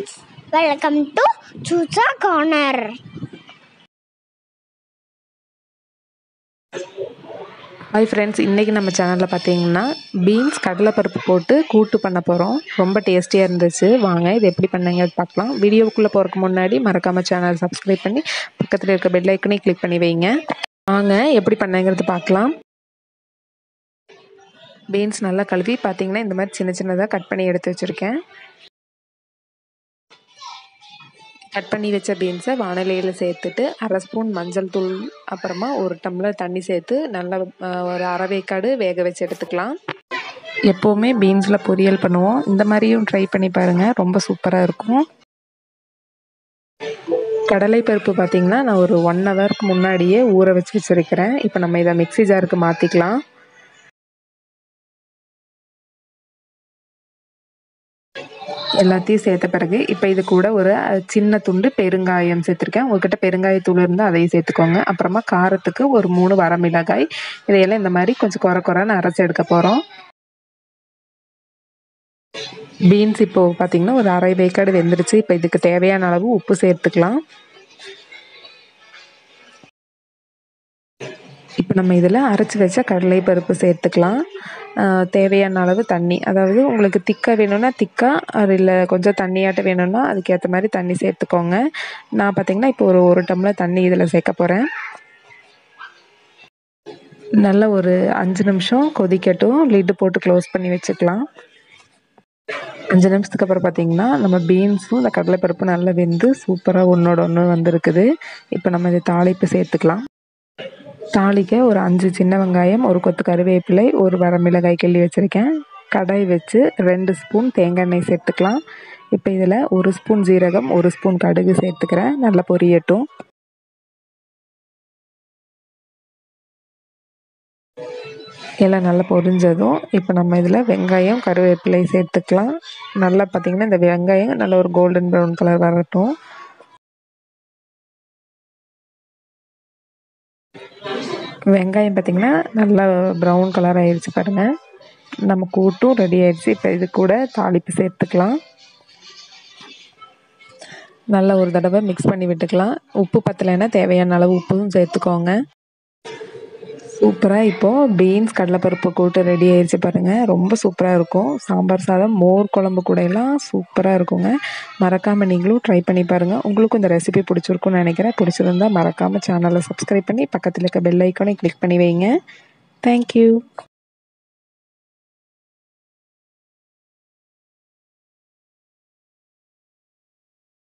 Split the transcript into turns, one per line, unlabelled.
friends welcome to Soosa corner
hi friends இன்றைக்கி நம்ம சேனலில் பார்த்தீங்கன்னா பீன்ஸ் கடலைப்பருப்பு போட்டு கூட்டு பண்ண போகிறோம் ரொம்ப டேஸ்டியாக இருந்துச்சு வாங்க இது எப்படி பண்ணீங்க பார்க்கலாம் வீடியோக்குள்ளே போகிறதுக்கு முன்னாடி மறக்காமல் சேனல் சப்ஸ்கிரைப் பண்ணி பக்கத்தில் இருக்க பெல் ஐக்கனையும் கிளிக் பண்ணி வைங்க வாங்க எப்படி பண்ணேங்கிறது பார்க்கலாம் பீன்ஸ் நல்லா கழுவி பார்த்தீங்கன்னா இந்த மாதிரி சின்ன சின்னதாக கட் பண்ணி எடுத்து வச்சுருக்கேன் கட் பண்ணி வச்ச பீன்ஸை வானிலையில் சேர்த்துட்டு அரை ஸ்பூன் மஞ்சள் தூள் அப்புறமா ஒரு டம்ளர் தண்ணி சேர்த்து நல்லா ஒரு அரை வேக்காடு வேக வச்சு எடுத்துக்கலாம் எப்போவுமே பீன்ஸில் பொரியல் பண்ணுவோம் இந்த மாதிரியும் ட்ரை பண்ணி பாருங்கள் ரொம்ப சூப்பராக இருக்கும் கடலை பருப்பு பார்த்திங்கன்னா நான் ஒரு ஒன் ஹவருக்கு முன்னாடியே ஊற வச்சு வச்சுருக்கிறேன் இப்போ நம்ம இதை மிக்சி ஜாருக்கு மாற்றிக்கலாம் எல்லாத்தையும் சேர்த்த பிறகு இப்போ இது கூட ஒரு சின்ன துண்டு பெருங்காயம் சேர்த்துருக்கேன் உங்ககிட்ட பெருங்காயத்தூள் இருந்தால் அதையும் சேர்த்துக்கோங்க அப்புறமா காரத்துக்கு ஒரு மூணு வரமிளகாய் இதையெல்லாம் இந்த மாதிரி கொஞ்சம் குறை குறைன்னு அரைச்சி எடுக்க போகிறோம் பீன்ஸ் இப்போது பார்த்திங்கன்னா ஒரு அரை வேக்காடு வெந்துருச்சு இப்போ இதுக்கு தேவையான அளவு உப்பு சேர்த்துக்கலாம் இப்போ நம்ம இதில் அரைச்சி வச்ச கடலை பருப்பு சேர்த்துக்கலாம் தேவையான அளவு தண்ணி அதாவது உங்களுக்கு திக்காக வேணும்னா திக்காக அது இல்லை கொஞ்சம் தண்ணியாட்ட வேணும்னா அதுக்கேற்ற மாதிரி தண்ணி சேர்த்துக்கோங்க நான் பார்த்திங்கன்னா இப்போ ஒரு ஒரு டம்ளர் தண்ணி இதில் சேர்க்க போகிறேன் நல்ல ஒரு அஞ்சு நிமிஷம் கொதிக்கட்டும் லிட்டு போட்டு க்ளோஸ் பண்ணி வச்சுக்கலாம் அஞ்சு நிமிஷத்துக்கு அப்புறம் பார்த்திங்கன்னா நம்ம பீன்ஸும் இந்த கடலைப்பருப்பு நல்லா வெந்து சூப்பராக ஒன்றோட ஒன்று வந்திருக்குது இப்போ நம்ம இதை தாளிப்பு சேர்த்துக்கலாம் தாளிக்க ஒரு அஞ்சு சின்ன வெங்காயம் ஒரு கொத்து கருவேப்பிலை ஒரு வரமிளகாய் கிள்ளி வச்சுருக்கேன் கடாய் வச்சு ரெண்டு ஸ்பூன் தேங்காய் எண்ணெய் சேர்த்துக்கலாம் இப்போ இதில் ஒரு ஸ்பூன் ஜீரகம் ஒரு ஸ்பூன் கடுகு சேர்த்துக்கிறேன் நல்லா பொரியட்டும் எல்லாம் நல்லா பொரிஞ்சதும் இப்போ நம்ம இதில் வெங்காயம் கருவேப்பிலை சேர்த்துக்கலாம் நல்லா பார்த்திங்கன்னா இந்த வெங்காயம் நல்ல ஒரு கோல்டன் ப்ரௌன் கலர் வரட்டும் வெங்காயம் பார்த்திங்கன்னா நல்லா ப்ரௌன் கலர் ஆயிடுச்சு பாருங்கள் நம்ம கூட்டும் ரெடி ஆயிடுச்சு இப்போ இது கூட தாளிப்பு சேர்த்துக்கலாம் நல்லா ஒரு தடவை மிக்ஸ் பண்ணி விட்டுக்கலாம் உப்பு பத்தலைன்னா தேவையான அளவு உப்பும் சேர்த்துக்கோங்க சூப்பராக இப்போது பீன்ஸ் கடலைப்பருப்பு கூட்டு ரெடி ஆயிடுச்சு பாருங்கள் ரொம்ப சூப்பராக இருக்கும் சாம்பார் சாதம் மோர் குழம்பு கூட எல்லாம் சூப்பராக இருக்குங்க மறக்காமல் நீங்களும் ட்ரை பண்ணி பாருங்கள் உங்களுக்கும் இந்த ரெசிபி பிடிச்சிருக்குன்னு நினைக்கிறேன் பிடிச்சிருந்தா மறக்காமல் சேனலை சப்ஸ்கிரைப் பண்ணி பக்கத்தில் இருக்க பெல் ஐக்கானை கிளிக் பண்ணி வைங்க தேங்க்யூ